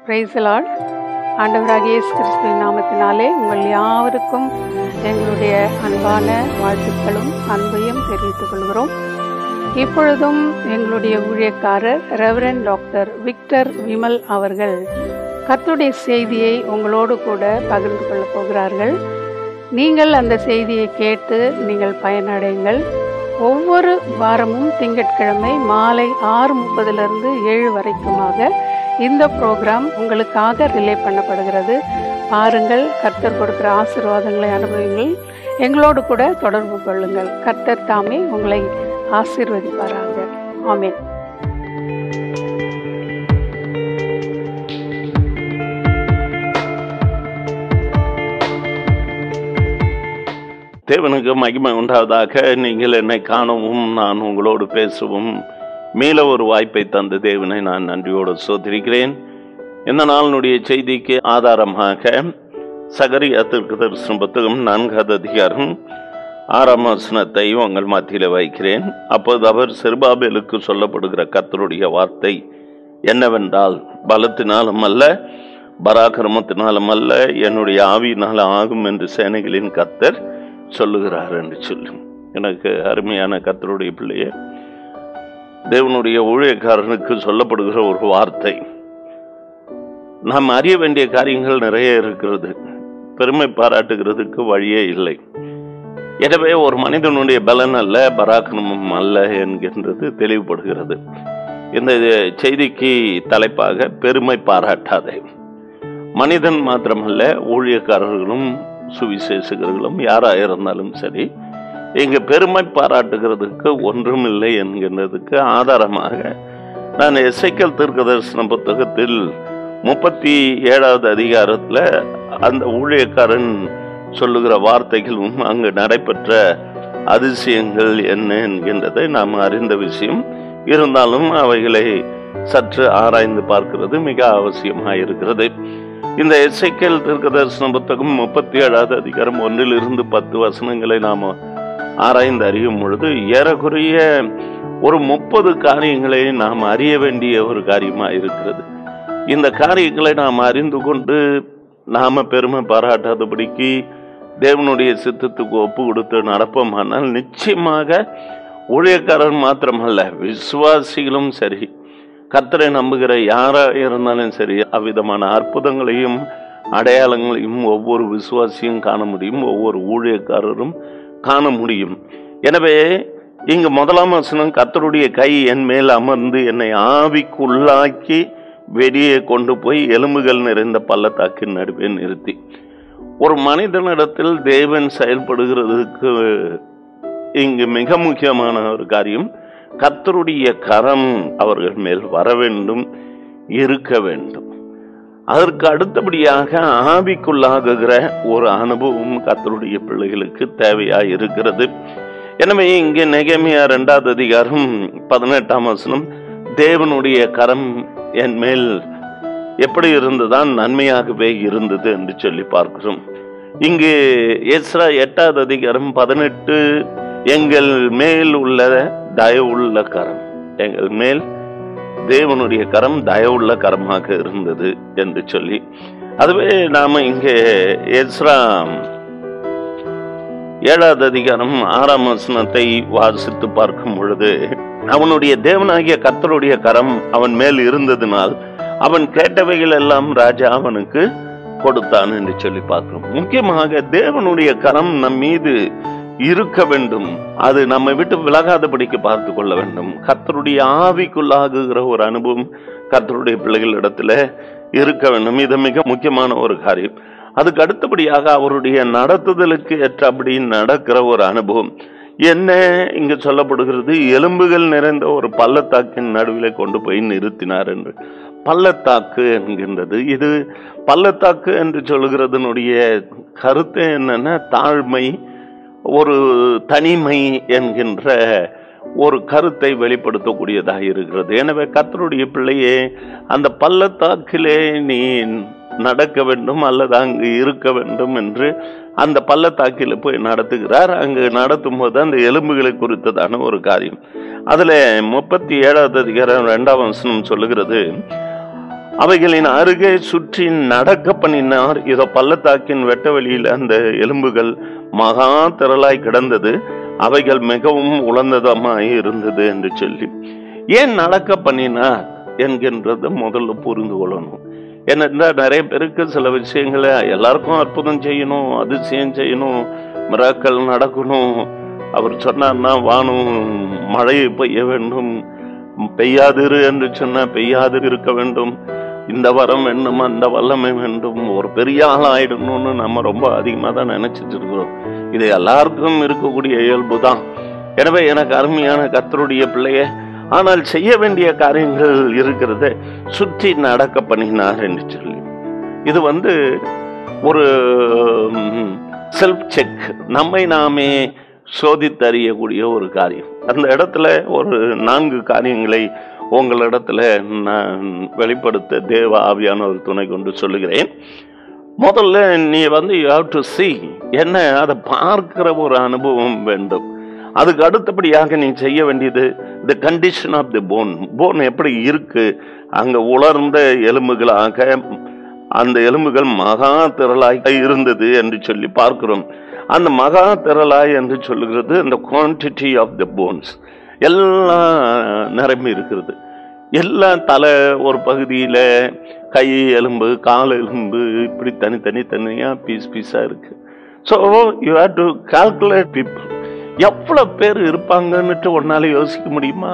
பிரைசலால் ஆண்டவராகிய இயேசு கிறிஸ்துவின் நாமத்தினாலே உங்கள் யாவருக்கும் எங்களுடைய அன்பான வாழ்த்துக்களும் அன்பையும் தெரிவித்துக் கொள்கிறோம் இப்பொழுதும் எங்களுடைய ஊழியக்காரர் ரெவரன் டாக்டர் விக்டர் விமல் அவர்கள் கர்த்தருடைய செய்தியை உங்களோடு கூட பகிர்ந்து கொள்ளப் போகிறார்கள் நீங்கள் அந்த செய்தியை கேட்டு நீங்கள் பயனடைங்கள் ஒவ்வொரு வாரமும் திங்கட்கிழமை மாலை ஆறு முப்பதிலிருந்து ஏழு வரைக்குமாக இந்த ப்ரோக்ராம் உங்களுக்காக ரிலே பண்ணப்படுகிறது பாருங்கள் கர்த்தர் கொடுக்கிற ஆசீர்வாதங்களை அனுபவிங்கள் எங்களோடு கூட தொடர்பு கொள்ளுங்கள் கர்த்தர் தாமே உங்களை ஆசீர்வதிப்பாராங்க ஆமென் தேவனுக்கு மகிமை உண்டாவதாக நீங்கள் என்னை காணவும் நான் உங்களோடு பேசவும் மேல ஒரு வாய்ப்பை தந்த தேவனை நான் நன்றியோடு சோதரிக்கிறேன் இந்த நாளினுடைய செய்திக்கு ஆதாரமாக சகரியா தீர்க்கதரிசன புத்தகம் நான்காவது அதிகாரம் ஆறாம் வசனத்தை உங்கள் மத்தியில் வைக்கிறேன் அப்போது அவர் செருபாபேலுக்கு சொல்லப்படுகிற கர்த்தருடைய வார்த்தை என்னவென்றால் பலத்தினாலும் அல்ல பராக்கிரமத்தினாலும் அல்ல என்னுடைய ஆவியினால் ஆகும் என்று சேனைகளின் கர்த்தர் சொல்லுகிறார் என்று சொல்லும் எனக்கு அருமையான கர்த்தருடைய பிள்ளையே தேவனுடைய ஊழியக்காரனுக்கு சொல்லப்படுகிற ஒரு வார்த்தை நாம் அறிய வேண்டிய காரியங்கள் நிறைய இருக்கிறது பெருமை பாராட்டுகிறதுக்கு வழியே இல்லை எனவே ஒரு மனிதனுடைய பலன் அல்ல பராக்கிரமம் அல்ல என்கின்றது தெளிவுபடுகிறது இந்த செய்திக்கு தலைப்பாக பெருமை பாராட்டாதே மனிதன் மாத்திரமல்ல ஊழியக்காரர்களும் சுவிசேஷகர்களும் யாராக இருந்தாலும் சரி இங்கு பெருமை பாராட்டுகிறதுக்கு ஒன்றும் இல்லை என்கின்றதுக்கு ஆதாரமாக நான் எஸ்ஐக்கல் தீர்க்கதரிசன புத்தகத்தில் முப்பத்தி ஏழாவது அதிகாரத்தில் அந்த ஊழியக்காரன் சொல்லுகிற வார்த்தைகளும் அங்கு நடைபெற்ற அதிசயங்கள் என்ன என்கின்றதை நாம் அறிந்த விஷயம் இருந்தாலும் அவைகளை சற்று ஆராய்ந்து பார்க்கிறது மிக அவசியமாக இருக்கிறது இந்த எஸ்ஐக்கல் தீர்க்க தரிசன புத்தகம் முப்பத்தி ஏழாவது அதிகாரம் ஒன்றிலிருந்து பத்து வசனங்களை நாம் ஆராய்ந்து அறியும் பொழுது ஏறக்குறைய ஒரு முப்பது காரியங்களை நாம் அறிய வேண்டிய ஒரு காரியமாக இருக்கிறது இந்த காரியங்களை நாம் அறிந்து கொண்டு நாம பெருமை பாராட்டாதபடிக்கு தேவனுடைய சித்தத்துக்கு ஒப்பு கொடுத்து நடப்போமானால் நிச்சயமாக ஊழியக்காரர் மாத்திரமல்ல விசுவாசிகளும் சரி கர்த்தரை நம்புகிற யாராக இருந்தாலும் சரி அவ்விதமான அற்புதங்களையும் அடையாளங்களையும் ஒவ்வொரு விசுவாசியும் காண முடியும் ஒவ்வொரு ஊழியக்காரரும் காண முடியும் எனவே இங்கு முதலாம் வசனம் கர்த்தருடைய கை என் மேல் அமர்ந்து என்னை ஆவிக்குள்ளாக்கி வெளியே கொண்டு போய் எலும்புகள் நிறைந்த பள்ளத்தாக்கின் நடுவே நிறுத்தி ஒரு மனிதனிடத்தில் தேவன் செயல்படுகிறதுக்கு இங்கு மிக முக்கியமான ஒரு காரியம் கர்த்தருடைய கரம் அவர்கள் மேல் வர வேண்டும் இருக்க வேண்டும் அதற்கு அடுத்தபடியாக ஆவிக்குள்ளாகுகிற ஒரு அனுபவம் கர்த்தருடைய பிள்ளைகளுக்கு தேவையா இருக்கிறது எனவே இங்கே நெகமியா இரண்டாவது அதிகாரம் பதினெட்டாம் வசனம் தேவனுடைய கரம் என் மேல் எப்படி இருந்ததான் நன்மையாகவே இருந்தது என்று சொல்லி பார்க்கிறோம் இங்கு எஸ்ரா எட்டாவது அதிகாரம் பதினெட்டு எங்கள் மேல் உள்ள தயவுள்ள கரம் எங்கள் மேல் தேவனுடைய கரம் தயவுள்ள கரமாக இருந்தது என்று சொல்லி அதுவே நாம இங்கே எஸ்ரா ஏழாவது அதிகாரம் ஆறாம் வசனத்தை வாசித்து பார்க்கும் பொழுது அவனுடைய தேவனாகிய கர்த்தருடைய கரம் அவன் மேல் இருந்ததினால் அவன் கேட்டவைகள் எல்லாம் ராஜா அவனுக்கு கொடுத்தான் என்று சொல்லி பார்க்கிறோம் முக்கியமாக தேவனுடைய கரம் நம் மீது இருக்க வேண்டும் அது நம்மை விட்டு விலகாதபடிக்கு பார்த்து கொள்ள வேண்டும் கர்த்தருடைய ஆவிக்குள்ளாகுகிற ஒரு அனுபவம் கர்த்தருடைய பிள்ளைகளிடத்துல இருக்க வேண்டும் இது மிக முக்கியமான ஒரு காரியம் அதுக்கு அடுத்தபடியாக அவருடைய நடத்துதலுக்கு ஏற்றபடி நடக்கிற ஒரு அனுபவம் என்ன இங்கு சொல்லப்படுகிறது எலும்புகள் நிறைந்த ஒரு பள்ளத்தாக்கின் நடுவிலே கொண்டு போய் நிறுத்தினார் என்று பள்ளத்தாக்கு என்கின்றது இது பள்ளத்தாக்கு என்று சொல்கிறதனுடைய கருத்து என்னன்னா தாழ்மை ஒரு தனிமை என்கின்ற ஒரு கருத்தை வெளிப்படுத்தக்கூடியதாக இருக்கிறது எனவே கர்த்தருடைய பிள்ளையே அந்த பள்ளத்தாக்கிலே நீ நடக்க வேண்டும் அல்லது அங்கு இருக்க வேண்டும் என்று அந்த பள்ளத்தாக்கில் போய் நடத்துகிறார் அங்கு நடத்தும் போது அந்த எலும்புகளை குறித்ததான ஒரு காரியம் அதுல முப்பத்தி ஏழாவது அதிகாரம் இரண்டாம் வசனம் சொல்லுகிறது அவைகளின் அருகே சுற்றி நடக்க பண்ணினார் இதோ பள்ளத்தாக்கின் வெட்ட வெளியில் அந்த எலும்புகள் மகா திரளாய் கிடந்தது அவைகள் மிகவும் உழந்ததமாய் இருந்தது என்று சொல்லி ஏன் நடக்க பண்ணினார் என்கின்றத முதல்ல புரிந்து கொள்ளணும் ஏனென்றால் நிறைய பேருக்கு சில விஷயங்களை எல்லாருக்கும் அற்புதம் செய்யணும் அதிசயம் செய்யணும் மிராக்கள் நடக்கணும் அவர் சொன்னார்னா வானம் மழை பெய்ய வேண்டும் பெய்யாதிரு என்று சொன்னா பெய்யாது இருக்க வேண்டும் இந்த வரம் வேண்டும் அந்த வல்லமை வேண்டும் ஒரு பெரிய ஆள் ஆயிடணும்னு நம்ம ரொம்ப அதிகமாக தான் நினைச்சிட்டு இருக்கிறோம் இது எல்லாருக்கும் இருக்கக்கூடிய இயல்பு தான் எனவே எனக்கு அருமையான கர்த்தருடைய பிள்ளைய ஆனால் செய்ய வேண்டிய காரியங்கள் இருக்கிறத சுற்றி நடக்க பண்ணினார் என்று சொல்லி இது வந்து ஒரு செல்ஃப் செக் நம்மை நாமே சோதித்தறியக்கூடிய ஒரு காரியம் அந்த இடத்துல ஒரு நான்கு காரியங்களை உங்களிடத்துல நான் வெளிப்படுத்த தேவ ஆவியான ஒரு துணை கொண்டு சொல்லுகிறேன் முதல்ல நீ வந்து யூ ஹாவ் டு see என்ன அதை பார்க்கிற ஒரு அனுபவம் வேண்டும் அதுக்கு அடுத்தபடியாக நீ செய்ய வேண்டியது the condition of the phone phone எப்படி இருக்கு அங்க உலர்ந்த எலும்புகளாக அந்த எலும்புகள் மகா திரளாய் இருந்தது என்று சொல்லி பார்க்கிறோம் அந்த மகா திரளாய் என்று சொல்லுகிறது அந்த குவான்டிட்டி ஆஃப் த போன்ஸ் எல்லாம் நிரம்பி இருக்கிறது எல்லாம் தலை ஒரு பகுதியில் கை எலும்பு கால் எலும்பு இப்படி தனித்தனி தனியாக பீஸ் பீஸாக இருக்கு so you have to calculate people எவ்வளோ பேர் இருப்பாங்கன்னுட்டு ஒன்னால யோசிக்க முடியுமா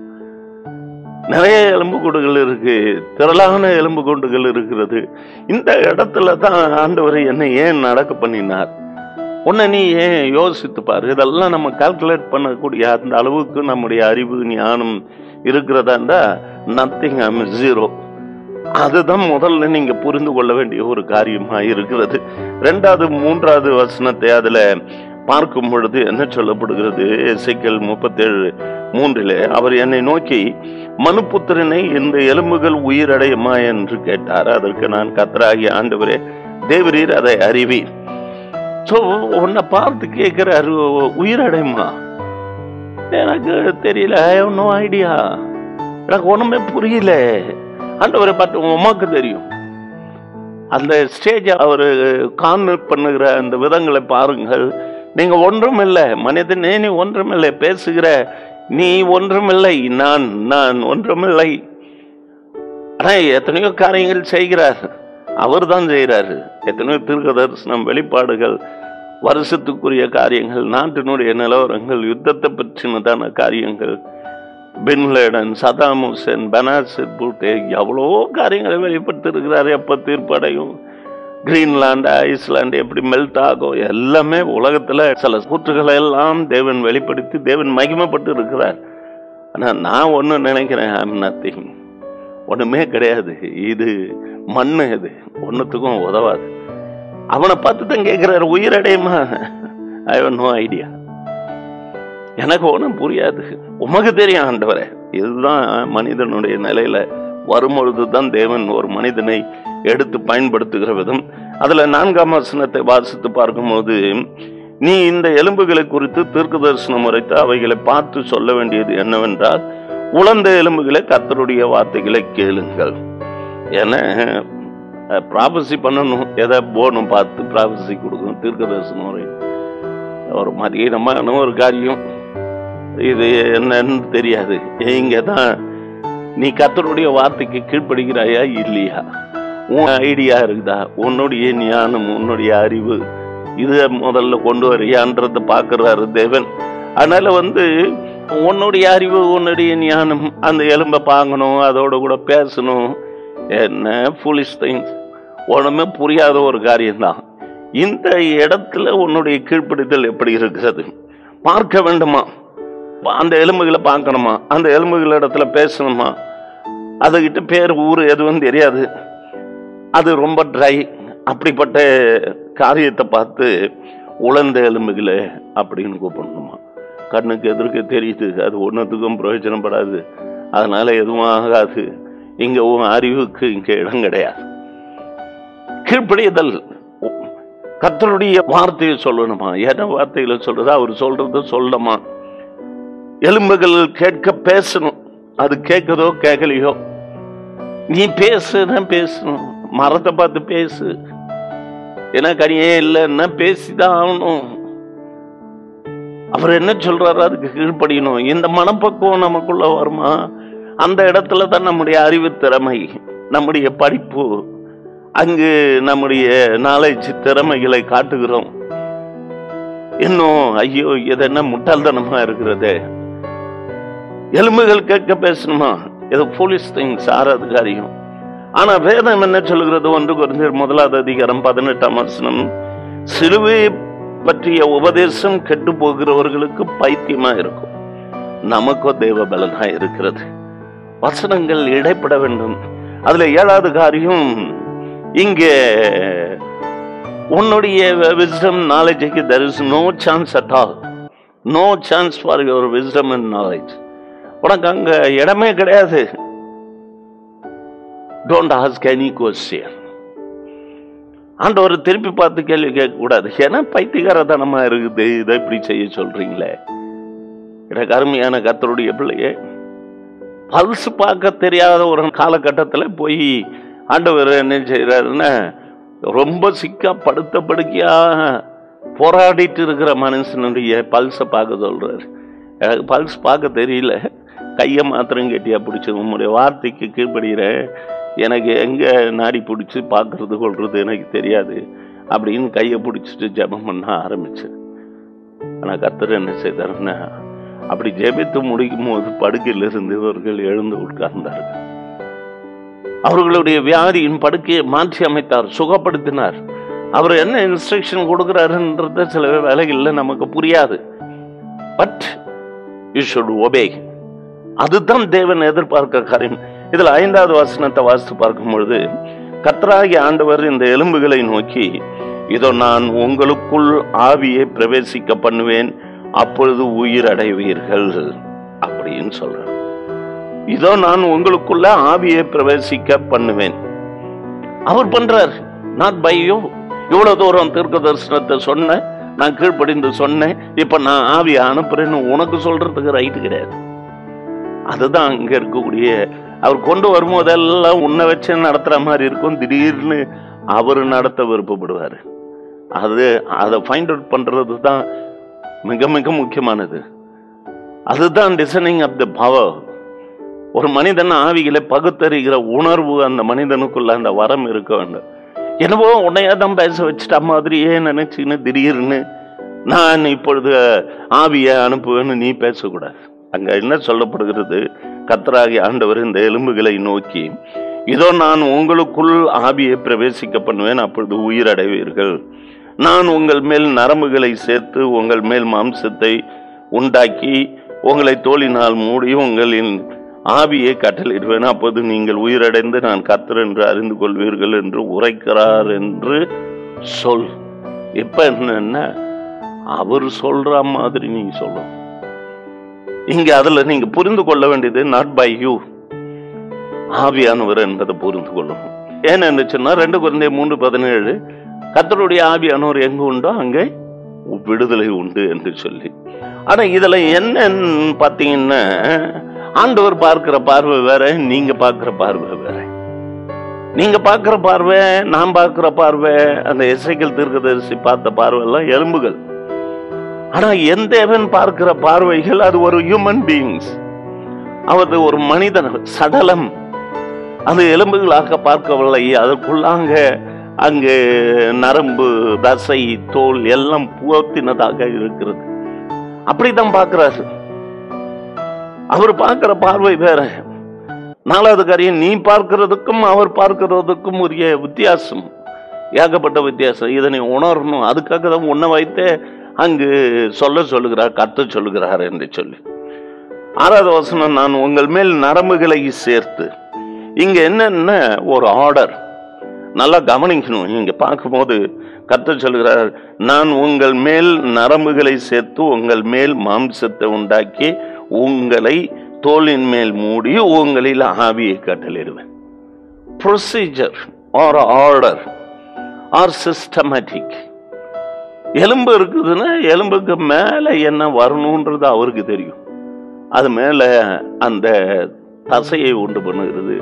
நிறைய எலும்பு கூடுகள் இருக்கு திரளான எலும்பு கூண்டுகள் இருக்கிறது இந்த இடத்துல தான் ஆண்டவர் என்னை ஏன் நடக்க பண்ணினார் உன்னை நீ ஏன் யோசித்து பாரு இதெல்லாம் நம்ம கால்குலேட் பண்ணக்கூடிய அந்த அளவுக்கு நம்முடைய அறிவு ஞானம் இருக்கிறதா இருந்தா நத்திங் ஐம் ஜீரோ அதுதான் முதல்ல நீங்க புரிந்து கொள்ள வேண்டிய ஒரு காரியமா இருக்கிறது ரெண்டாவது மூன்றாவது வசனத்தை அதுல பார்க்கும் பொழுது என்ன சொல்லப்படுகிறது எசைக்கல் முப்பத்தேழு மூன்றிலே அவர் என்னை நோக்கி மனுப்புத்திரனை இந்த எலும்புகள் உயிரடையுமா என்று கேட்டார் அதற்கு நான் கத்தராகிய ஆண்டவரே தேவரீர் அதை அறிவீர் ஸோ உன்னை பார்த்து கேட்கிறாரு உயிரடையுமா எனக்கு தெரியல ஐ ஹவ் நோ ஐடியா எனக்கு ஒண்ணுமே புரியல ஆண்டவரை பார்த்து உமாக்கு தெரியும் அந்த ஸ்டேஜ் அவர் கான்வெர்ட் பண்ணுகிற அந்த விதங்களை பாருங்கள் நீங்க ஒன்றும் இல்லை மனிதனே நீ ஒன்றுமில்லை பேசுகிற நீ ஒன்றுமில்லை நான் நான் ஒன்றுமில்லை ஆனா எத்தனையோ காரியங்கள் செய்கிறார் அவர் தான் செய்கிறாரு எத்தனையோ தீர்க்க தரிசனம் வெளிப்பாடுகள் வருஷத்துக்குரிய காரியங்கள் நாட்டினுடைய நிலவரங்கள் யுத்தத்தை பற்றினதான காரியங்கள் bin Laden Saddam Hussein Benazir Bhutto எவ்வளோ காரியங்களை வெளிப்படுத்திருக்கிறார் எப்போ தீர்ப்படையும் கிரீன்லாந்து ஐஸ்லாந்து எப்படி மெல்ட் ஆகும் எல்லாமே உலகத்துல சில கூற்றுகளை எல்லாம் தேவன் வெளிப்படுத்தி தேவன் மகிமைப்பட்டு இருக்கிறார் ஆனா நான் ஒண்ணு நினைக்கிறேன் ஐம் நத்திங் ஒண்ணுமே கிடையாது இது மண்ணு இது ஒன்னுத்துக்கும் உதவாது அவனை பார்த்து தான் கேட்கிறாரு உயிரடையுமா ஐ நோ ஐடியா எனக்கு ஒன்றும் புரியாது உமக்கு தெரியும் ஆண்டவரே இதுதான் மனிதனுடைய நிலையில வரும்பொழுது தான் தேவன் ஒரு மனிதனை எடுத்து பயன்படுத்துகிற விதம் அதுல நான்காம் வசனத்தை வாசித்து பார்க்கும்போது நீ இந்த எலும்புகளை குறித்து தீர்க்க தரிசனம் உரைத்து அவைகளை பார்த்து சொல்ல வேண்டியது என்னவென்றால் உலர்ந்த எலும்புகளை கர்த்தருடைய வார்த்தைகளை கேளுங்கள் ஏன்னா ப்ராபசி பண்ணணும் எதை போனும் பார்த்து ப்ராபசி கொடுக்கணும் தீர்க்க தரிசனம் உரை ஒரு மதியமான ஒரு காரியம் இது என்னன்னு தெரியாது இங்க தான் நீ கர்த்தருடைய வார்த்தைக்கு கீழ்ப்படுகிறாயா இல்லையா உன் ஐடியா இருக்குதா உன்னுடைய ஞானம் உன்னுடைய அறிவு இது முதல்ல கொண்டு வரியான்றத பாக்குறாரு தேவன் அதனால வந்து உன்னுடைய அறிவு உன்னுடைய ஞானம் அந்த எலும்பை பார்க்கணும் அதோட கூட பேசணும் என்ன ஃபுலிஷ் திங்ஸ் ஒண்ணுமே புரியாத ஒரு காரியம்தான் இந்த இடத்துல உன்னுடைய கீழ்ப்பிடித்தல் எப்படி இருக்கிறது பார்க்க வேண்டுமா அந்த எலும்புகளை பார்க்கணுமா அந்த எலும்புகள் இடத்துல பேசணுமா அதுகிட்ட பேர் ஊர் எதுவும் தெரியாது அது ரொம்ப ட்ரை அப்படிப்பட்ட காரியத்தை பார்த்து உலர்ந்த எலும்புகளே அப்படின்னு கூப்பிடணுமா கண்ணுக்கு எதிர்க்க தெரியுது அது ஒன்றுத்துக்கும் பிரயோஜனப்படாது அதனால எதுவும் ஆகாது இங்க உன் அறிவுக்கு இங்க இடம் கிடையாது கீழ்ப்படியதல் கர்த்தருடைய வார்த்தையை சொல்லணுமா என்ன வார்த்தைகளை சொல்றது அவர் சொல்றது சொல்லணுமா எலும்புகள் கேட்க பேசணும் அது கேட்குதோ கேட்கலையோ நீ பேசுனா பேசணும் மரத்தை பார்த்து பேசு ஏன்னா கனியே இல்லைன்னா பேசிதான் ஆகணும் அவர் என்ன சொல்றாரு அதுக்கு கீழ்ப்படியணும் இந்த மனப்பக்குவம் நமக்குள்ள வருமா அந்த இடத்துல தான் நம்முடைய அறிவு திறமை நம்முடைய படிப்பு அங்கு நம்முடைய நாலேஜ் திறமைகளை காட்டுகிறோம் இன்னும் ஐயோ இது என்ன முட்டாள்தனமா இருக்கிறது எலும்புகள் கேட்க பேசணுமா இது போலீஸ் திங்ஸ் ஆறாவது காரியம் ஆனா வேதம் என்ன சொல்கிறது ஒன்று குறைந்த முதலாவது அதிகாரம் பதினெட்டாம் வசனம் சிலுவை பற்றிய உபதேசம் கெட்டு போகிறவர்களுக்கு பைத்தியமா இருக்கும் நமக்கோ தேவ பலனா இருக்கிறது வசனங்கள் இடைப்பட வேண்டும் அதுல ஏழாவது காரியம் இங்கே உன்னுடைய விஸ்டம் நாலேஜுக்கு there is no chance at all no chance for your wisdom and knowledge உனக்கு அங்க இடமே கிடையாது டோன்ட் ஆஸ்க் எனி கொஸ்டின் ஆண்டவர் திருப்பி பார்த்து கேள்வி கேட்கக்கூடாது ஏன்னா பைத்தியகாரத்தனமா இருக்குது இதை இப்படி செய்ய சொல்றீங்களே எனக்கு அருமையான கத்தருடைய பிள்ளையே பல்ஸ் பார்க்க தெரியாத ஒரு காலகட்டத்தில் போய் ஆண்டவர் என்ன செய்யறாருன்னா ரொம்ப சிக்கா படுத்த படுக்கையா போராடிட்டு இருக்கிற மனுஷனுடைய பல்ஸை பார்க்க சொல்றாரு எனக்கு பல்ஸ் பார்க்க தெரியல கையை மாத்திரம் கெட்டியா பிடிச்சி உங்களுடைய வார்த்தைக்கு கீழ்படுகிறேன் எனக்கு எங்க நாடி பிடிச்சி பார்க்கறது கொள்றது எனக்கு தெரியாது அப்படின்னு கையை பிடிச்சிட்டு ஜெபம் பண்ண ஆரம்பிச்சு ஆனால் கத்தர் என்ன செய்தாருன்னா அப்படி ஜெபித்து முடிக்கும் போது படுக்கையிலிருந்து இவர்கள் எழுந்து உட்கார்ந்தார்கள் அவர்களுடைய வியாதியின் படுக்கையை மாற்றி அமைத்தார் சுகப்படுத்தினார் அவர் என்ன இன்ஸ்ட்ரக்ஷன் கொடுக்கிறாருன்றது சில வேலைகளில் நமக்கு புரியாது பட் யூ ஷுட் ஒபே அதுதான் தேவன் எதிர்பார்க்க காரியம் இதுல ஐந்தாவது வசனத்தை வாசித்து பார்க்கும் பொழுது கத்தராகி ஆண்டவர் இந்த எலும்புகளை நோக்கி இதோ நான் உங்களுக்குள் ஆவியை பிரவேசிக்க பண்ணுவேன் அப்பொழுது உயிர் அடைவீர்கள் அப்படின்னு சொல்றார் இதோ நான் உங்களுக்குள்ள ஆவியை பிரவேசிக்க பண்ணுவேன் அவர் பண்றார் நாட் பை யூ இவ்வளவு தூரம் தீர்க்க தரிசனத்தை சொன்னேன் நான் கீழ்ப்படிந்து சொன்னேன் இப்ப நான் ஆவியை அனுப்புறேன்னு உனக்கு சொல்றதுக்கு ரைட்டு கிடையாது அதுதான் அங்க இருக்கக்கூடிய அவர் கொண்டு வரும்போதெல்லாம் உன்னை வச்சு நடத்துற மாதிரி இருக்கும் திடீர்னு அவர் நடத்த விருப்பப்படுவார் அது அதை ஃபைண்ட் அவுட் பண்றது தான் மிக மிக முக்கியமானது அதுதான் டிசைனிங் ஆஃப் த பவர் ஒரு மனிதன் ஆவிகளை பகுத்தறிகிற உணர்வு அந்த மனிதனுக்குள்ள அந்த வரம் இருக்க வேண்டும் என்னவோ உன்னையே தான் பேச வச்சுட்ட மாதிரியே நினைச்சுன்னு திடீர்னு நான் இப்பொழுது ஆவியை அனுப்புவேன்னு நீ பேசக்கூடாது அங்க என்ன சொல்லப்படுகிறது கத்தராகி ஆண்டவர் இந்த எலும்புகளை நோக்கி இதோ நான் உங்களுக்குள் ஆவியை பிரவேசிக்க பண்ணுவேன் அப்பொழுது உயிர் அடைவீர்கள் நான் உங்கள் மேல் நரம்புகளை சேர்த்து உங்கள் மேல் மாம்சத்தை உண்டாக்கி உங்களை தோளினால் மூடி உங்களின் ஆவியை கட்டளையிடுவேன் அப்போது நீங்கள் உயிரடைந்து நான் கர்த்தர் என்று அறிந்து கொள்வீர்கள் என்று உரைக்கிறார் என்று சொல் இப்ப என்னன்னா அவர் சொல்ற மாதிரி நீங்க சொல்லணும் இங்க அதுல நீங்க புரிந்து கொள்ள வேண்டியது நாட் பை யூ ஆவியானவர் என்பதை புரிந்து கொள்ளணும் ஏன்னு இருந்துச்சுன்னா ரெண்டு குழந்தை மூன்று பதினேழு கத்தருடைய ஆவியானவர் எங்க உண்டோ அங்கே விடுதலை உண்டு என்று சொல்லி ஆனா இதுல என்னன்னு பாத்தீங்கன்னா ஆண்டவர் பார்க்கிற பார்வை வேற நீங்க பார்க்கிற பார்வை வேற நீங்க பார்க்கிற பார்வை நான் பார்க்கிற பார்வை அந்த இசைகள் தீர்க்கதரிசி பார்த்த பார்வை எல்லாம் எலும்புகள் ஆனா என் தேவன் பார்க்கிற பார்வைகள் அது ஒரு ஹியூமன் பீயிங்ஸ் அது ஒரு மனிதன் சடலம் அது எலும்புகளாக பார்க்கவில்லை அதற்குள்ளாங்க அங்கு நரம்பு தசை தோல் எல்லாம் புகத்தினதாக இருக்கிறது அப்படித்தான் பார்க்கிறாரு அவர் பார்க்கிற பார்வை வேற நாலாவது காரியம் நீ பார்க்கிறதுக்கும் அவர் பார்க்கிறதுக்கும் உரிய வித்தியாசம் ஏகப்பட்ட வித்தியாசம் இதை நீ உணரணும் அதுக்காக தான் உன்னை வைத்தே அங்கு சொல்ல சொல்லுகிறார் கத்த சொல்லுகிறார் என்று சொல்லி ஆறாவது வசனம் நான் உங்கள் மேல் நரம்புகளை சேர்த்து இங்க என்னென்ன ஒரு ஆர்டர் நல்லா கவனிக்கணும் இங்க பார்க்கும்போது கத்த சொல்கிறார் நான் உங்கள் மேல் நரம்புகளை சேர்த்து உங்கள் மேல் மாம்சத்தை உண்டாக்கி உங்களை தோளின் மேல் மூடி உங்களில் ஆவியை கட்டளிடுவேன் procedure or order or systematic எலும்பு இருக்குதுன்னா எலும்புக்கு மேல என்ன வரணுன்றது அவருக்கு தெரியும் அது மேல அந்த தசையை உண்டு பண்ணுகிறது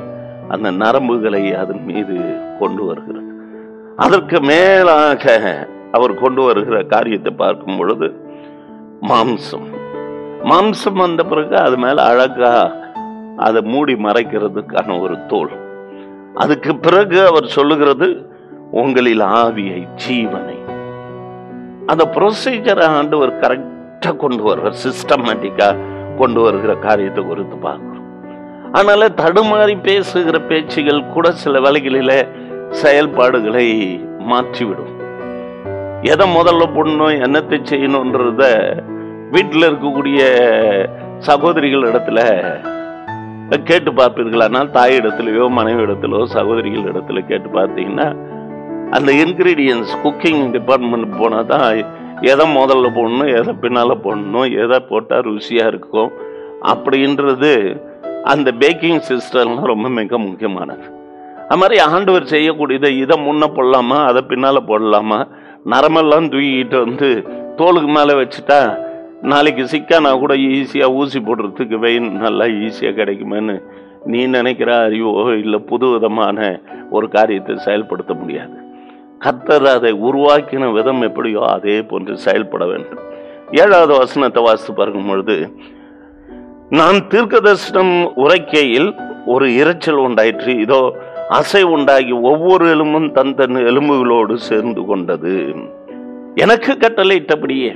அந்த நரம்புகளை அதன் மீது கொண்டு வருகிறது அதற்கு மேலாக அவர் கொண்டு வருகிற காரியத்தை பார்க்கும் பொழுது மாம்சம் மாம்சம் வந்த பிறகு அது மேல அழகா அதை மூடி மறைக்கிறதுக்கான ஒரு தோல் அதுக்கு பிறகு அவர் சொல்லுகிறது உங்களில் ஆவியை ஜீவனை அந்த ப்ரொசீஜரை ஆண்டவர் கரெக்டா கொண்டு வருவார் சிஸ்டமேட்டிக்கா கொண்டு வருகிற காரியத்தை குறித்து பார்க்கிறோம் அதனால தடுமாறி பேசுகிற பேச்சுகள் கூட சில வேலைகளில செயல்பாடுகளை மாற்றிவிடும் எதை முதல்ல போடணும் என்னத்தை செய்யணுன்றத வீட்டில் இருக்கக்கூடிய சகோதரிகள் இடத்துல கேட்டு பார்ப்பீர்களானால் தாய் இடத்துலயோ மனைவி இடத்துலோ சகோதரிகள் இடத்துல கேட்டு பார்த்தீங்கன்னா அந்த இன்கிரீடியன்ஸ் குக்கிங் டிபார்ட்மெண்ட் போனால் தான் எதை முதல்ல போடணும் எதை பின்னால் போடணும் எதை போட்டால் ருசியாக இருக்கும் அப்படின்றது அந்த பேக்கிங் சிஸ்டம்லாம் ரொம்ப மிக முக்கியமானது அது மாதிரி ஆண்டவர் செய்யக்கூடியதை இதை முன்ன போடலாமா அதை பின்னால் போடலாமா நரமெல்லாம் தூக்கிட்டு வந்து தோலுக்கு மேலே வச்சுட்டா நாளைக்கு சிக்கானா கூட ஈஸியாக ஊசி போடுறதுக்கு வெயின் நல்லா ஈஸியாக கிடைக்குமேன்னு நீ நினைக்கிற அறிவோ இல்லை புது விதமான ஒரு காரியத்தை செயல்படுத்த முடியாது கர்த்தர் அதை உருவாக்கின விதம் எப்படியோ அதே போன்று செயல்பட வேண்டும் ஏழாவது வசனத்தை வாசித்து பார்க்கும் பொழுது நான் தீர்க்கதர்சனம் உரைக்கையில் ஒரு இரைச்சல் உண்டாயிற்று இதோ அசை உண்டாகி ஒவ்வொரு எலும்பும் தன் தன் எலும்புகளோடு சேர்ந்து கொண்டது எனக்கு கட்டளையிட்டபடியே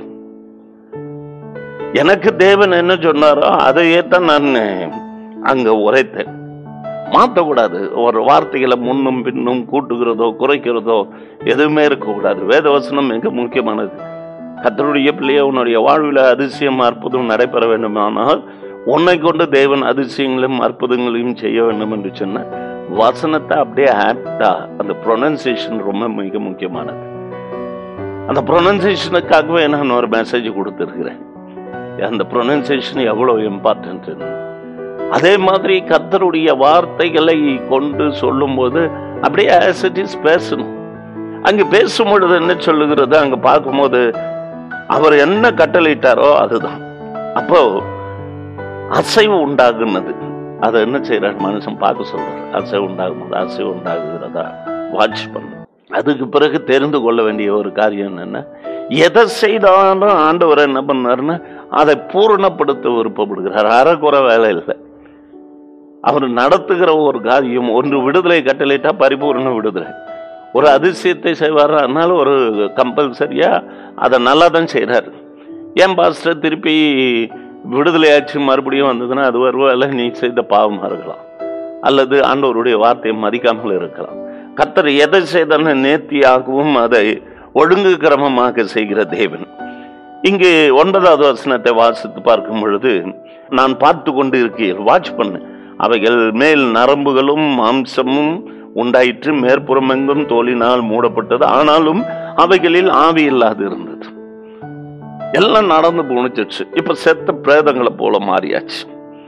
எனக்கு தேவன் என்ன சொன்னாரோ அதையே தான் நான் அங்க உரைத்தேன் மாற்றக்கூடாது ஒரு வார்த்தைகளை முன்னும் பின்னும் கூட்டுகிறதோ குறைக்கிறதோ எதுவுமே இருக்கக்கூடாது வேதவசனம் மிக முக்கியமானது கத்தருடைய பிள்ளைய உன்னுடைய வாழ்வில் அதிசயம் அற்புதம் நடைபெற வேண்டுமானால் உன்னை கொண்டு தேவன் அதிசயங்களையும் அற்புதங்களையும் செய்ய வேண்டும் என்று சொன்ன வசனத்தை அப்படியே ஆப்டா அந்த ப்ரொனன்சியேஷன் ரொம்ப மிக முக்கியமானது அந்த ப்ரொனன்சியேஷனுக்காகவே நான் ஒரு மெசேஜ் கொடுத்துருக்கிறேன் அந்த ப்ரொனன்சியேஷன் எவ்வளோ இம்பார்ட்டன்ட் அதே மாதிரி கர்த்தருடைய வார்த்தைகளை கொண்டு சொல்லும்போது அப்படியே ஆஸ் இட் இஸ் பேசணும் அங்க பேசும் பொழுது என்ன சொல்லுகிறது அங்க பார்க்கும்போது அவர் என்ன கட்டளையிட்டாரோ அதுதான் அப்போ அசைவு உண்டாகுனது அதை என்ன செய்யறார் மனுஷன் பார்க்க சொல்றாரு அசைவு உண்டாகும்போது அசைவு உண்டாகுகிறதா வாட்ச் பண்ணு அதுக்கு பிறகு தெரிந்து கொள்ள வேண்டிய ஒரு காரியம் என்னன்னா எதை செய்தாலும் ஆண்டவர் என்ன பண்ணாருன்னா அதை பூரணப்படுத்த விருப்பப்படுகிறார் அறக்குறை வேலை இல்லை அவர் நடத்துகிற ஒரு காரியம் ஒன்று விடுதலை கட்டளையிட்டா பரிபூர்ண விடுதலை ஒரு அதிசயத்தை செய்வார் அதனால ஒரு கம்பல்சரியா அதை நல்லா தான் செய்கிறார் ஏன் பாஸ்டர் திருப்பி விடுதலையாச்சு மறுபடியும் வந்ததுன்னா அது ஒருவேளை நீ செய்த பாவமாக இருக்கலாம் அல்லது ஆண்டவருடைய வார்த்தையை மதிக்காமல் இருக்கலாம் கர்த்தர் எதை செய்தாலும் நேர்த்தியாகவும் அதை ஒழுங்கு கிரமமாக செய்கிற தேவன் இங்கு ஒன்பதாவது வசனத்தை வாசித்து பார்க்கும் பொழுது நான் பார்த்து கொண்டு இருக்கிறேன் வாட்ச் பண்ணு அவைகள் மேல் நரம்புகளும் மாம்சமும் உண்டாயிற்று மேற்புறமெங்கும் தோலினால் மூடப்பட்டது ஆனாலும் அவைகளில் ஆவி இல்லாது இருந்தது எல்லாம் நடந்து போணுச்சு இப்ப செத்த பிரேதங்களை போல மாறியாச்சு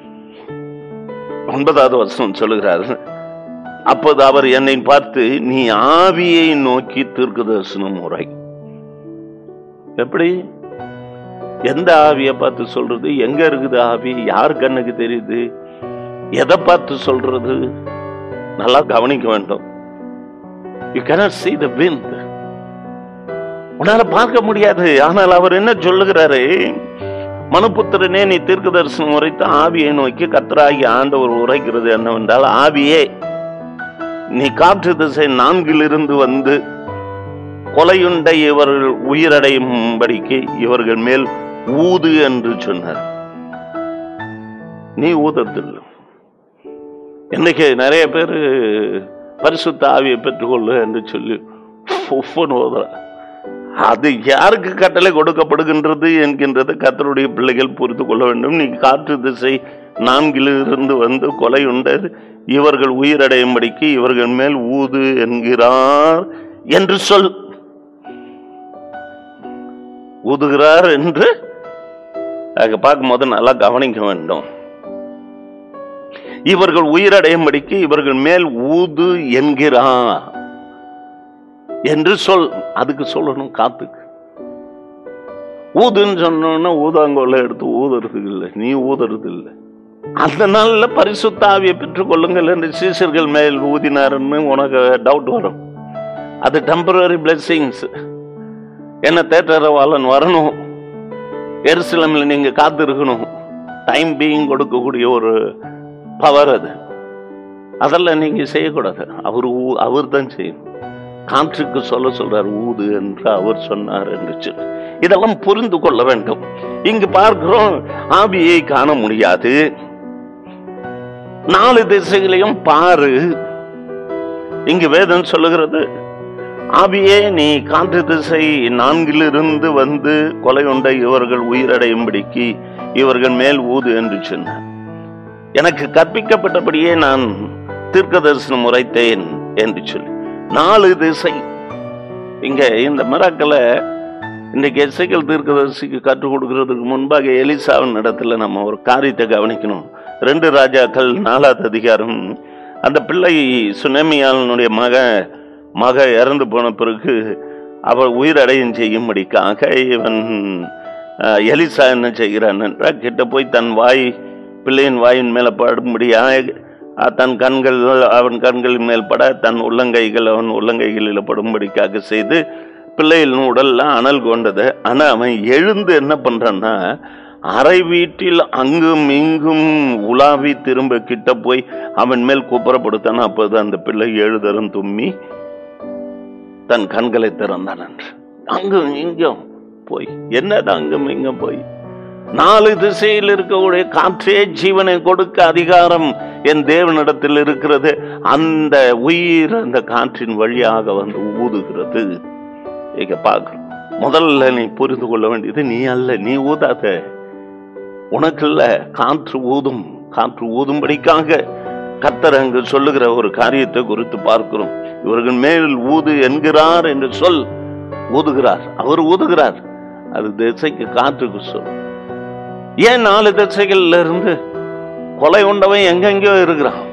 ஒன்பதாவது வருஷம் சொல்லுகிறாரு அப்போது அவர் என்னை பார்த்து நீ ஆவியை நோக்கி தீர்க்க தரிசனம் முறை எப்படி எந்த ஆவியை பார்த்து சொல்றது எங்க இருக்குது ஆவி யார் கண்ணுக்கு தெரியுது எதை பார்த்து சொல்றது நல்லா கவனிக்க வேண்டும் you cannot see the wind உன்னால பார்க்க முடியாது ஆனால் அவர் என்ன சொல்லுகிறாரு மனுபுத்திரனே நீ தீர்க்க தரிசனம் உரைத்து ஆவியை நோக்கி கத்தராகி ஆண்டவர் உரைக்கிறது என்னவென்றால் ஆவியே நீ காற்று திசை நான்கிலிருந்து வந்து கொலையுண்ட இவர்கள் உயிரடையும்படிக்கு இவர்கள் மேல் ஊது என்று சொன்னார் நீ ஊதத்தில்லை இன்னைக்கு நிறைய பேர் பரிசுத்த ஆவியை பெற்றுக்கொள்ளு என்று சொல்லி உஃப்னு ஓதுற அது யாருக்கு கட்டளை கொடுக்கப்படுகின்றது என்கின்றது கத்தருடைய பிள்ளைகள் புரிந்து கொள்ள வேண்டும் நீ காற்று திசை நான்கிலிருந்து வந்து கொலை உண்டது இவர்கள் உயிரடையும்படிக்கு இவர்கள் மேல் ஊது என்கிறார் என்று சொல் ஊதுகிறார் என்று அங்க பார்க்கும்போது நல்லா கவனிக்க வேண்டும் இவர்கள் உயிரடையும்படிக்கு இவர்கள் மேல் ஊது என்கிறார் என்று சொல் அதுக்கு சொல்லணும் காத்துக்கு ஊதுன்னு சொன்னோன்னா ஊதாங்கோல எடுத்து ஊதுறது இல்லை நீ ஊதுறது இல்லை அந்த நாள்ல பரிசுத்த ஆவியை பெற்றுக்கொள்ளுங்கள் என்று சீசர்கள் மேல் ஊதினாருன்னு உனக்கு டவுட் வரும் அது டெம்பரரி பிளெஸிங்ஸ் என்ன தேட்டரவாளன் வரணும் எருசலமில் நீங்க காத்து இருக்கணும் டைம் பீயிங் கொடுக்கக்கூடிய ஒரு பவர் அது அதெல்லாம் நீங்க செய்யக்கூடாது அவர் அவர் தான் செய்யணும் காற்றுக்கு சொல்ல சொல்றார் ஊது என்று அவர் சொன்னார் என்று சொல்லி இதெல்லாம் புரிந்து கொள்ள வேண்டும் இங்கு பார்க்கிறோம் ஆவியை காண முடியாது நாலு திசைகளையும் பாரு இங்கு வேதம் சொல்லுகிறது ஆவியே நீ காற்று திசை நான்கிலிருந்து வந்து கொலை உண்ட இவர்கள் உயிரடையும்படிக்கு இவர்கள் மேல் ஊது என்று சொன்னார் எனக்கு கற்பிக்கப்பட்டபடியே நான் தீர்க்க தரிசனம் உரைத்தேன் என்று சொல்லி நாலு திசை இங்க இந்த மிராக்களை இன்றைக்கு எசைக்கல் தீர்க்கதரிசிக்கு கற்றுக் கொடுக்கிறதுக்கு முன்பாக எலிசாவின் இடத்துல நம்ம ஒரு காரியத்தை கவனிக்கணும் ரெண்டு ராஜாக்கள் நாலாவது அதிகாரம் அந்த பிள்ளை சுனமியாளனுடைய மக மக இறந்து போன பிறகு அவள் உயிரடையும் செய்யும்படிக்காக இவன் அஹ், எலிசா என்ன செய்கிறான் என்றால் கிட்ட போய் தன் வாய் பிள்ளையின் வாயின் மேலே படும்படியாக அஹ், தன் கண்கள் அவன் கண்களின் மேல் பட தன் உள்ளங்கைகள் அவன் உள்ளங்கைகளில் படும்படிக்காக செய்து பிள்ளையின் உடல்லாம் அனல் கொண்டது ஆனா அவன் எழுந்து என்ன பண்றான்னா அறை வீட்டில் அங்கும் இங்கும் உலாவி திரும்ப கிட்ட போய் அவன் மேல் குப்புறப்படுத்தான் அப்போது அந்த பிள்ளை எழுதரும் தும்மி தன் கண்களை திறந்தான் என்று அங்கும் இங்கும் போய் என்னது அங்கும் இங்கும் போய் நாலு திசையில் இருக்கக்கூடிய காற்றே ஜீவனை கொடுக்க அதிகாரம் என் தேவனிடத்தில் இருக்கிறது அந்த உயிர் அந்த காற்றின் வழியாக வந்து ஊதுகிறது இங்க பார்க்கிறோம் முதல்ல நீ புரிந்து கொள்ள வேண்டியது நீ அல்ல நீ ஊதாத உனக்கு இல்ல காற்று ஊதும் காற்று ஊதும்படிக்காக கத்தர் அங்கு சொல்லுகிற ஒரு காரியத்தை குறித்து பார்க்கிறோம் இவர்கள் மேல் ஊது என்கிறார் என்று சொல் ஊதுகிறார் அவர் ஊதுகிறார் அது திசைக்கு காற்றுக்கு சொல் ஏன் நாலு திசைகள்ல இருந்து கொலை உண்டவன் எங்கெங்கயோ இருக்கிறான்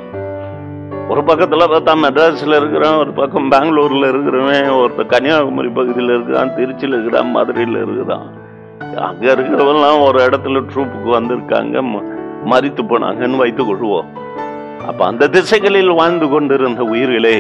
ஒரு பக்கத்துல பார்த்தா மெட்ராஸ்ல இருக்கிறான் ஒரு பக்கம் பெங்களூர்ல இருக்கிறவன் ஒருத்தர் கன்னியாகுமரி பகுதியில் இருக்கிறான் திருச்சியில் இருக்கிறான் மதுரையில் இருக்கிறான் அங்க இருக்கிறவெல்லாம் ஒரு இடத்துல ட்ரூப்புக்கு வந்திருக்காங்க ம- மரித்து போனாங்கன்னு வைத்துக் கொள்வோம் அப்ப அந்த திசைகளில் வாழ்ந்து கொண்டிருந்த உயிர்களே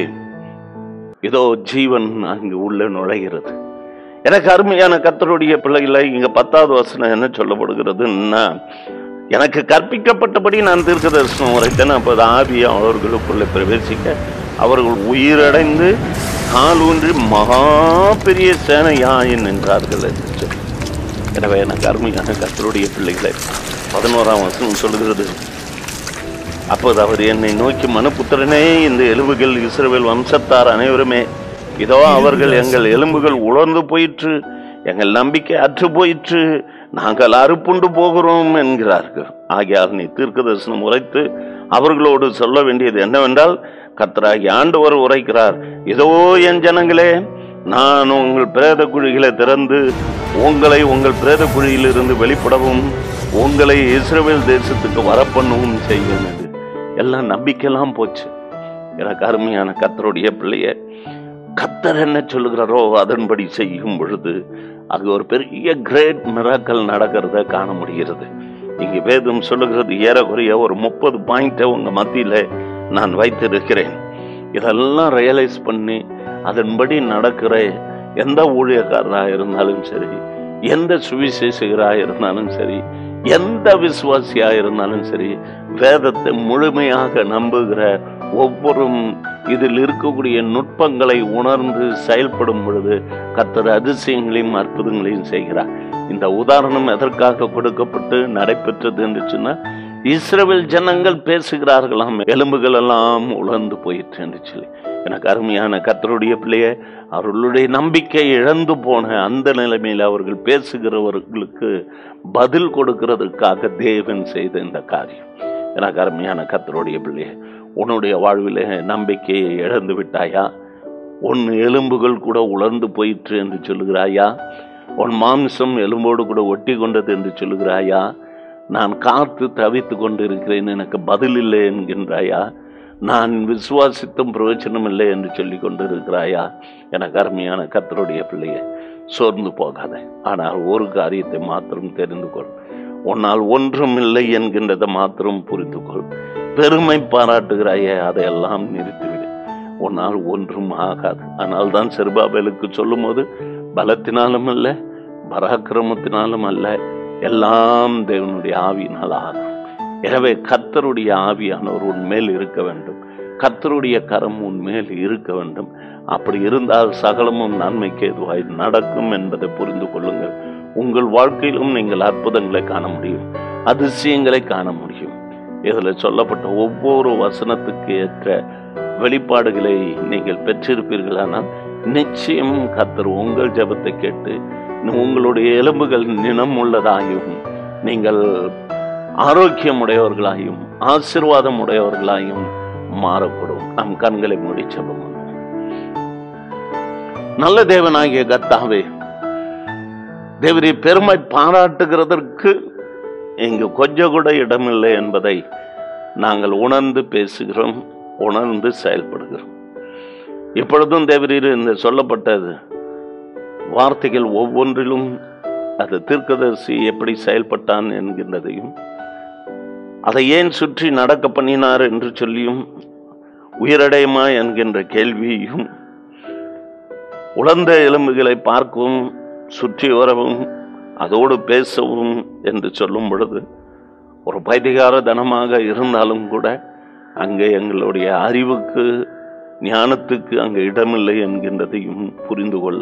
இதோ ஜீவன் அங்கு உள்ள நுழைகிறது எனக்கு அருமையான கத்தருடைய பிள்ளைகளை இங்க பத்தாவது வசனம் என்ன சொல்லப்படுகிறதுன்னா எனக்கு கற்பிக்கப்பட்டபடி நான் தீர்க்க தரிசனம் உரைத்தேன் அப்போது ஆவி அவர்களுக்குள்ளே பிரவேசிக்க அவர்கள் உயிரடைந்து காலூன்றி மகா பெரிய சேனையாயின் நின்றார்கள் என்று சொல்லி எனவே எனக்கு அருமையான கத்தருடைய பிள்ளைகளை பதினோராம் வசனம் சொல்லுகிறது அப்போது அவர் என்னை நோக்கி மனுபுத்திரனே இந்த எலும்புகள் இஸ்ரவேல் வம்சத்தார் அனைவருமே இதோ அவர்கள் எங்கள் எலும்புகள் உலர்ந்து போயிற்று எங்கள் நம்பிக்கை அற்று போயிற்று நாங்கள் அறுப்புண்டு போகிறோம் என்கிறார்கள் ஆகையால் நீ தீர்க்க தரிசனம் உரைத்து அவர்களோடு சொல்ல வேண்டியது என்னவென்றால் கத்தராகி ஆண்டவர் உரைக்கிறார் இதோ என் ஜனங்களே நான் உங்கள் பிரேத குழிகளை திறந்து உங்களை உங்கள் பிரேத குழியிலிருந்து வெளிப்படவும் உங்களை இஸ்ரவேல் தேசத்துக்கு வரப்பண்ணவும் செய்வேன் என்று எல்லாம் நம்பிக்கையெல்லாம் போச்சு எனக்கு அருமையான கத்தருடைய பிள்ளைய கத்தர் என்ன சொல்லுகிறாரோ அதன்படி செய்யும் பொழுது அங்கு ஒரு பெரிய கிரேட் மிராக்கல் நடக்கிறத காண முடிகிறது இங்கு வேதம் சொல்லுகிறது ஏறக்குறைய ஒரு முப்பது பாயிண்ட்டை உங்க மத்தியில நான் வைத்திருக்கிறேன் இதெல்லாம் ரியலைஸ் பண்ணி அதன்படி நடக்கிற எந்த ஊழியக்காரராக இருந்தாலும் சரி எந்த சுவிசேஷகராக இருந்தாலும் சரி எந்த விசுவாசியா இருந்தாலும் சரி வேதத்தை முழுமையாக நம்புகிற ஒவ்வொரும் இதில் இருக்கக்கூடிய நுட்பங்களை உணர்ந்து செயல்படும் பொழுது கர்த்தர் அதிசயங்களையும் அற்புதங்களையும் செய்கிறார் இந்த உதாரணம் எதற்காக கொடுக்கப்பட்டு நடைபெற்றது என்று சொன்னால் இஸ்ரவேல் ஜனங்கள் பேசுகிறார்களாம் எலும்புகள் எல்லாம் உலர்ந்து போயிற்று என்று சொல்லி எனக்கு அருமையான கர்த்தருடைய பிள்ளைய அவர்களுடைய நம்பிக்கை இழந்து போன அந்த நிலைமையில் அவர்கள் பேசுகிறவர்களுக்கு பதில் கொடுக்கிறதுக்காக தேவன் செய்த இந்த காரியம் எனக்கு அருமையான கர்த்தருடைய பிள்ளைய உன்னுடைய வாழ்விலே நம்பிக்கையை இழந்து விட்டாயா உன் எலும்புகள் கூட உலர்ந்து போயிற்று என்று சொல்லுகிறாயா உன் மாம்சம் எலும்போடு கூட ஒட்டி கொண்டது என்று சொல்லுகிறாயா நான் காத்து தவித்து கொண்டு இருக்கிறேன் எனக்கு பதில் இல்லை என்கின்றாயா நான் விசுவாசித்தும் பிரயோஜனம் இல்லை என்று சொல்லி கொண்டு இருக்கிறாயா எனக்கு அருமையான கத்தருடைய பிள்ளையை சோர்ந்து போகாத ஆனால் ஒரு காரியத்தை மாத்திரம் தெரிந்து கொள் உன்னால் ஒன்றும் இல்லை என்கின்றதை மாத்திரம் புரிந்து கொள் பெருமை பாராட்டுகிறாயே அதையெல்லாம் நிறுத்திவிடு உன்னால் ஒன்றும் ஆகாது ஆனால் தான் செருபாபேலுக்கு சொல்லும் போது பலத்தினாலும் அல்ல பராக்கிரமத்தினாலும் அல்ல எல்லாம் தேவனுடைய ஆவியினால் ஆகும் எனவே கர்த்தருடைய ஆவியானவர் உன் மேல் இருக்க வேண்டும் கர்த்தருடைய கரம் உன் மேல் இருக்க வேண்டும் அப்படி இருந்தால் சகலமும் நன்மைக்கு எதுவாய் நடக்கும் என்பதை புரிந்து கொள்ளுங்கள் உங்கள் வாழ்க்கையிலும் நீங்கள் அற்புதங்களை காண முடியும் அதிசயங்களை காண முடியும் இதில் சொல்லப்பட்ட ஒவ்வொரு வசனத்துக்கு ஏற்ற வெளிப்பாடுகளை நீங்கள் பெற்றிருப்பீர்களானால் நிச்சயம் கர்த்தர் உங்கள் ஜெபத்தை கேட்டு உங்களுடைய எலும்புகள் நினம் உள்ளதாயும் நீங்கள் ஆரோக்கியம் உடையவர்களாயும் ஆசிர்வாதம் உடையவர்களாயும் மாறக்கூடும் நம் கண்களை மூடி செல்லும் நல்ல தேவனாகிய கத்தாவே தேவரை பெருமை பாராட்டுகிறதற்கு இங்கு கொஞ்சம் கூட இடமில்லை என்பதை நாங்கள் உணர்ந்து பேசுகிறோம் உணர்ந்து செயல்படுகிறோம் இப்பொழுதும் தேவரீர் இந்த சொல்லப்பட்டது வார்த்தைகள் ஒவ்வொன்றிலும் அது தீர்க்கதரிசி எப்படி செயல்பட்டான் என்கின்றதையும் அதை ஏன் சுற்றி நடக்க பண்ணினார் என்று சொல்லியும் உயிரடையுமா என்கின்ற கேள்வியையும் உலர்ந்த எலும்புகளை பார்க்கவும் சுற்றி வரவும் அதோடு பேசவும் என்று சொல்லும் பொழுது ஒரு பைத்திகார தனமாக இருந்தாலும் கூட அங்கே எங்களுடைய அறிவுக்கு ஞானத்துக்கு அங்கே இடமில்லை என்கின்றதையும் புரிந்து கொள்ள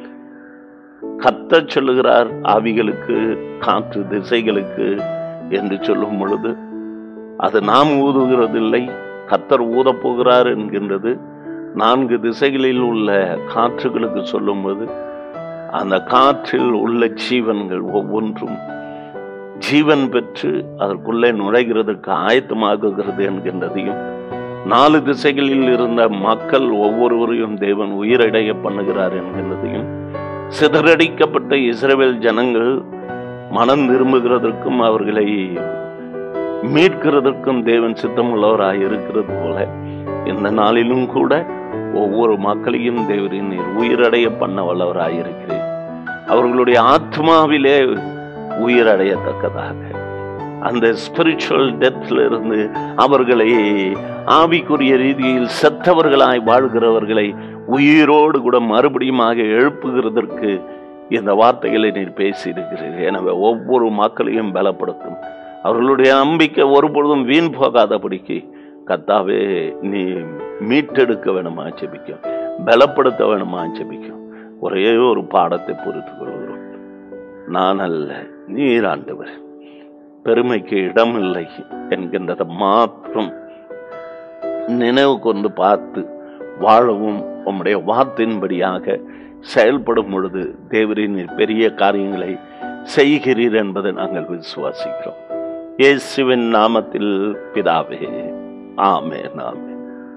கத்தச் சொல்லுகிறார் ஆவிகளுக்கு காற்று திசைகளுக்கு என்று சொல்லும் பொழுது அது நாம் ஊதுகிறதில்லை கத்தர் ஊதப் போகிறார் என்கின்றது நான்கு திசைகளில் உள்ள காற்றுகளுக்கு சொல்லும்போது அந்த காற்றில் உள்ள ஜீவன்கள் ஒவ்வொன்றும் ஜீவன் பெற்று அதற்குள்ளே நுழைகிறதுக்கு ஆயத்தமாகுகிறது என்கின்றதையும் நாலு திசைகளில் இருந்த மக்கள் ஒவ்வொருவரையும் தேவன் உயிரடைய பண்ணுகிறார் என்கின்றதையும் சிதறடிக்கப்பட்ட இஸ்ரவேல் ஜனங்கள் மனம் திரும்புகிறதற்கும் அவர்களை மீட்கிறதற்கும் தேவன் சித்தமுள்ளவராய் இருக்கிறது போல இந்த நாளிலும் கூட ஒவ்வொரு மக்களையும் தேவரின் நீர் உயிரடைய பண்ண வல்லவராய் இருக்கிறேன் அவர்களுடைய ஆத்மாவிலே உயிரடையத்தக்கதாக அந்த ஸ்பிரிச்சுவல் டெத்ல இருந்து அவர்களை ஆவிக்குரிய ரீதியில் செத்தவர்களாய் வாழ்கிறவர்களை உயிரோடு கூட மறுபடியுமாக எழுப்புகிறதற்கு இந்த வார்த்தைகளை நீர் பேசியிருக்கிறீர் எனவே ஒவ்வொரு மக்களையும் பலப்படுத்தும் அவர்களுடைய நம்பிக்கை ஒருபொழுதும் வீண் போகாதபடிக்கு கத்தாவே நீ மீட்டெடுக்க வேணுமா ஜெபிக்கும் பலப்படுத்த வேணுமா ஜெபிக்கும் ஒரே ஒரு பாடத்தை பொறுத்து கொள்கிறோம் நான் அல்ல நீர் ஆண்டவர் பெருமைக்கு இடமில்லை என்கின்றதை மாத்திரம் நினைவு கொண்டு பார்த்து வாழவும் உம்முடைய வார்த்தையின்படியாக செயல்படும் பொழுது தேவரின் பெரிய காரியங்களை செய்கிறீர் என்பதை நாங்கள் விசுவாசிக்கிறோம் இயேசுவின் நாமத்தில் பிதாவே ஆமே ஆமே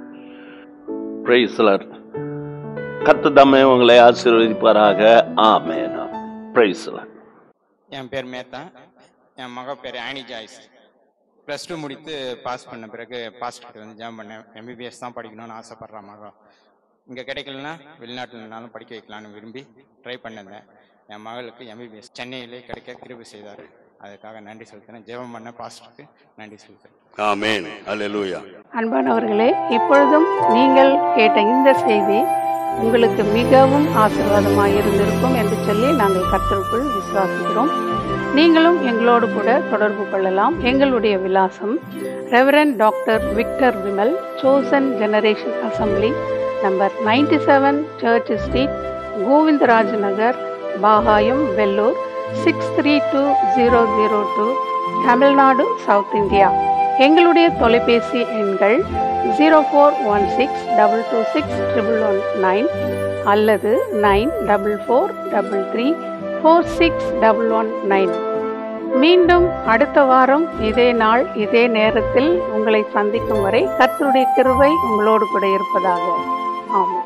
பிரைஸ்லர் கத்து தம்மை உங்களை ஆசீர்வதிப்பாராக ஆமே பிரைஸ்லர் என் பேர் மேத்தா என் மக பேர் ஆனி ஜாய்ஸ் ப்ளஸ் டூ முடித்து பாஸ் பண்ண பிறகு பாஸ்டர்கிட்ட வந்து ஜாம் பண்ணேன் எம்பிபிஎஸ் தான் படிக்கணும்னு ஆசைப்பட்ற மகன் இங்கே கிடைக்கலனா வெளிநாட்டில்னாலும் படிக்க வைக்கலான்னு விரும்பி ட்ரை பண்ணிருந்தேன் என் மகளுக்கு எம்பிபிஎஸ் சென்னையிலே கிடைக்க கிருபி செய்தார் அதுக்காக நன்றி செலுத்தினேன் ஜெபம் பண்ண பாஸ்டருக்கு நன்றி செலுத்துறேன் ஆமென் அல்லேலூயா அன்பானவர்களே இப்பொழுதும் நீங்கள் கேட்ட இந்த செய்தி உங்களுக்கு மிகவும் ஆசீர்வாதமாக இருந்திருக்கும் என்று சொல்லி நாங்கள் கர்த்தருக்குள் விசுவாசிக்கிறோம் நீங்களும் எங்களோடு கூட தொடர்பு கொள்ளலாம் எங்களுடைய விலாசம் ரெவரண்ட் டாக்டர் விக்டர் விமல் சோசன் generation assembly number ninety seven church street Govindaraj Nagar Bagayam Vellore six three two zero zero two Tamil Nadu south India எங்களுடைய தொலைபேசி எண்கள் zero four one six double two six triple one nine அல்லது nine double four double three four six double one nine மீண்டும் அடுத்த வாரம் இதே நாள் இதே நேரத்தில் உங்களை சந்திக்கும் வரை கர்த்தருடைய கிருபை உங்களோடு கூட இருப்பதாக ஆமாம்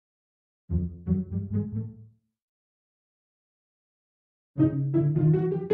thank you